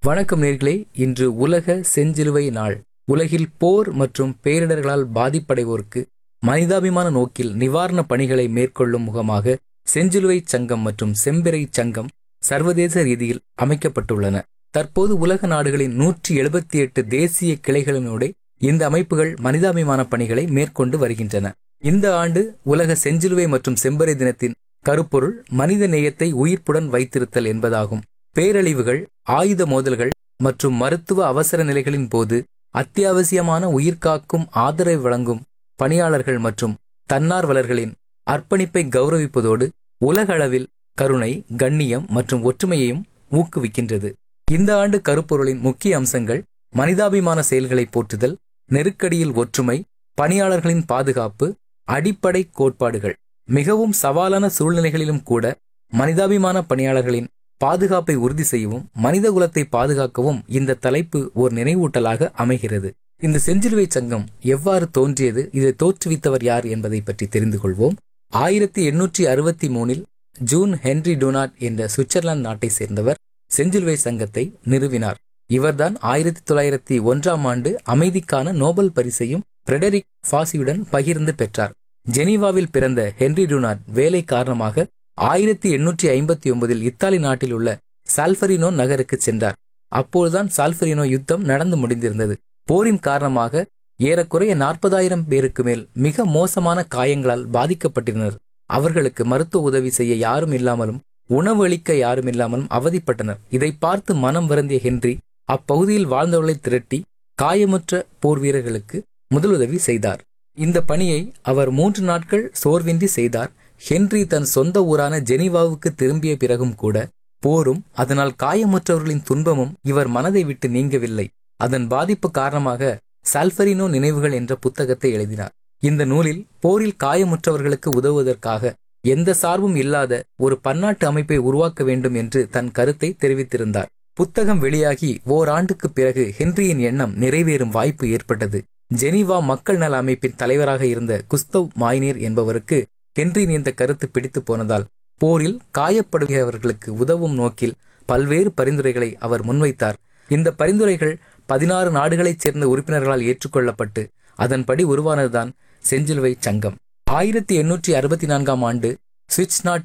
வணக்கம் நேர்களே இன்று உலக செஞ்சிலுவை நாள் உலகில் போர் மற்றும் பேரிடர்களால் பாதிப்படைவோருக்கு மனிதாபிமான நோக்கில் நிவாரணப் பணிகளை மேற்கொள்ளும் முகமாக செஞ்சிலுவை சங்கம் மற்றும் செம்பிறை சங்கம் சர்வதேச ரீதியில் அமைக்கப்பட்டுள்ளன தற்போது உலக நாடுகளின் நூற்றி எழுபத்தி எட்டு தேசிய கிளைகளினூடே இந்த அமைப்புகள் மனிதாபிமான பணிகளை மேற்கொண்டு வருகின்றன இந்த ஆண்டு உலக செஞ்சிலுவை மற்றும் செம்பறை தினத்தின் கருப்பொருள் மனித நேயத்தை உயிர்ப்புடன் வைத்திருத்தல் என்பதாகும் பேரழிவுகள் ஆயுத மோதல்கள் மற்றும் மருத்துவ அவசர நிலைகளின் போது அத்தியாவசியமான உயிர்காக்கும் ஆதரவு வழங்கும் பணியாளர்கள் மற்றும் தன்னார்வலர்களின் அர்ப்பணிப்பை கௌரவிப்பதோடு உலக அளவில் கருணை கண்ணியம் மற்றும் ஒற்றுமையையும் ஊக்குவிக்கின்றது இந்த ஆண்டு கருப்பொருளின் முக்கிய அம்சங்கள் மனிதாபிமான செயல்களை போற்றுதல் நெருக்கடியில் ஒற்றுமை பணியாளர்களின் பாதுகாப்பு அடிப்படை கோட்பாடுகள் மிகவும் சவாலான சூழ்நிலைகளிலும் கூட மனிதாபிமான பணியாளர்களின் பாதுகாப்பை உறுதி செய்யவும் மனிதகுலத்தை பாதுகாக்கவும் இந்த தலைப்பு ஒரு நினைவூட்டலாக அமைகிறது இந்த செஞ்சிலுவை சங்கம் எவ்வாறு தோன்றியது இதை தோற்றுவித்தவர் யார் என்பதை பற்றி தெரிந்து கொள்வோம் ஆயிரத்தி எண்ணூற்றி அறுபத்தி மூணில் ஜூன் ஹென்ரி டொனாட் என்ற சுவிட்சர்லாந்து நாட்டை சேர்ந்தவர் செஞ்சிலுவை சங்கத்தை நிறுவினார் இவர்தான் ஆயிரத்தி தொள்ளாயிரத்தி ஒன்றாம் ஆண்டு அமைதிக்கான நோபல் பரிசையும் பிரெடரிக் ஃபாசியுடன் பகிர்ந்து பெற்றார் ஜெனீவாவில் பிறந்த ஹென்ரி டுனாட் வேலை காரணமாக ஆயிரத்தி எண்ணூற்றி ஐம்பத்தி ஒன்பதில் இத்தாலி நாட்டில் உள்ள சால்ஃபரினோ நகருக்கு சென்றார் அப்போதுதான் சால்ஃபரினோ யுத்தம் நடந்து முடிந்திருந்தது போரின் காரணமாக ஏறக்குறைய நாற்பதாயிரம் பேருக்கு மேல் மிக மோசமான காயங்களால் பாதிக்கப்பட்டிருந்தனர் அவர்களுக்கு மருத்துவ உதவி செய்ய யாரும் இல்லாமலும் உணவு அளிக்க யாரும் இல்லாமலும் அவதிப்பட்டனர் இதை பார்த்து மனம் வருந்திய ஹென்றி அப்பகுதியில் வாழ்ந்தவர்களை திரட்டி காயமுற்ற போர் வீரர்களுக்கு முதலுதவி செய்தார் இந்த பணியை அவர் மூன்று நாட்கள் சோர்வின்றி செய்தார் ஹென்றி தன் சொந்த ஊரான ஜெனீவாவுக்கு திரும்பிய பிறகும் கூட போரும் அதனால் காயமுற்றவர்களின் துன்பமும் இவர் மனதை விட்டு நீங்கவில்லை அதன் பாதிப்பு காரணமாக சால்ஃபரினோ நினைவுகள் என்ற புத்தகத்தை எழுதினார் இந்த நூலில் போரில் காயமுற்றவர்களுக்கு உதவுவதற்காக எந்த சார்பும் இல்லாத ஒரு பன்னாட்டு அமைப்பை உருவாக்க வேண்டும் என்று தன் கருத்தை தெரிவித்திருந்தார் புத்தகம் வெளியாகி ஓராண்டுக்கு பிறகு ஹென்ரியின் எண்ணம் நிறைவேறும் வாய்ப்பு ஏற்பட்டது ஜெனீவா மக்கள் நல அமைப்பின் தலைவராக இருந்த குஸ்தவ் மாய்னீர் என்பவருக்கு ஹென்ரியின் இந்த கருத்து பிடித்து போனதால் போரில் காயப்படுகிறவர்களுக்கு உதவும் நோக்கில் பல்வேறு பரிந்துரைகளை அவர் முன்வைத்தார் இந்த பரிந்துரைகள் பதினாறு நாடுகளைச் சேர்ந்த உறுப்பினர்களால் ஏற்றுக்கொள்ளப்பட்டு அதன்படி உருவானதுதான் செஞ்சிலுவை சங்கம் ஆயிரத்தி எண்ணூற்றி அறுபத்தி நான்காம் ஆண்டு சுவிட்ச் நாட்டு